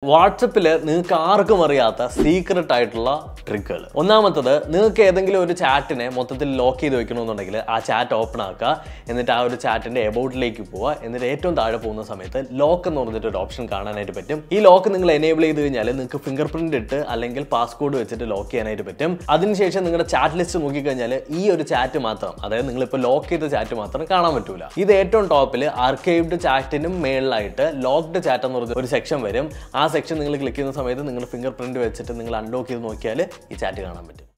വാട്സപ്പിൽ നിങ്ങൾക്ക് ആർക്കും അറിയാത്ത സീക്രട്ട് ആയിട്ടുള്ള ട്രിക്കുകൾ ഒന്നാമത്തത് നിങ്ങൾക്ക് ഏതെങ്കിലും ഒരു ചാറ്റിനെ മൊത്തത്തിൽ ലോക്ക് ചെയ്ത് വെക്കണമെന്നുണ്ടെങ്കിൽ ആ ചാറ്റ് ഓപ്പൺ ആക്കുക എന്നിട്ട് ആ ഒരു ചാറ്റിന്റെ എബൌട്ടിലേക്ക് പോവുക എന്നിട്ട് ഏറ്റവും താഴെ പോകുന്ന സമയത്ത് ലോക്ക് എന്ന് പറഞ്ഞിട്ട് ഒരു ഓപ്ഷൻ കാണാനായിട്ട് പറ്റും ഈ ലോക്ക് നിങ്ങൾ എനേബിൾ ചെയ്ത് കഴിഞ്ഞാൽ നിങ്ങൾക്ക് ഫിംഗർ പ്രിന്റ് ഇട്ട് അല്ലെങ്കിൽ പാസ്കോഡ് വെച്ചിട്ട് ലോക്ക് ചെയ്യാനായിട്ട് പറ്റും അതിനുശേഷം നിങ്ങളുടെ ചാറ്റ് ലിസ്റ്റ് നോക്കിക്കഴിഞ്ഞാൽ ഈ ഒരു ചാറ്റ് മാത്രം അതായത് നിങ്ങളിപ്പോൾ ലോക്ക് ചെയ്ത ചാറ്റ് മാത്രം കാണാൻ പറ്റൂല ഇത് ഏറ്റവും ടോപ്പിൽ ആർക്കൈവ്ഡ് ചാറ്റിനും മേളിലായിട്ട് ലോക്ക്ഡ് ചാറ്റ് എന്ന് പറഞ്ഞ ഒരു സെക്ഷൻ വരും ആ സെക്ഷൻ നിങ്ങൾ ക്ലിക്ക് ചെയ്യുന്ന സമയത്ത് നിങ്ങൾ ഫിംഗർ പ്രിന്റ് വെച്ചിട്ട് നിങ്ങൾ അൺലോക്ക് ചെയ്ത് നോക്കിയാൽ ഈ ചാറ്റ് കാണാൻ പറ്റും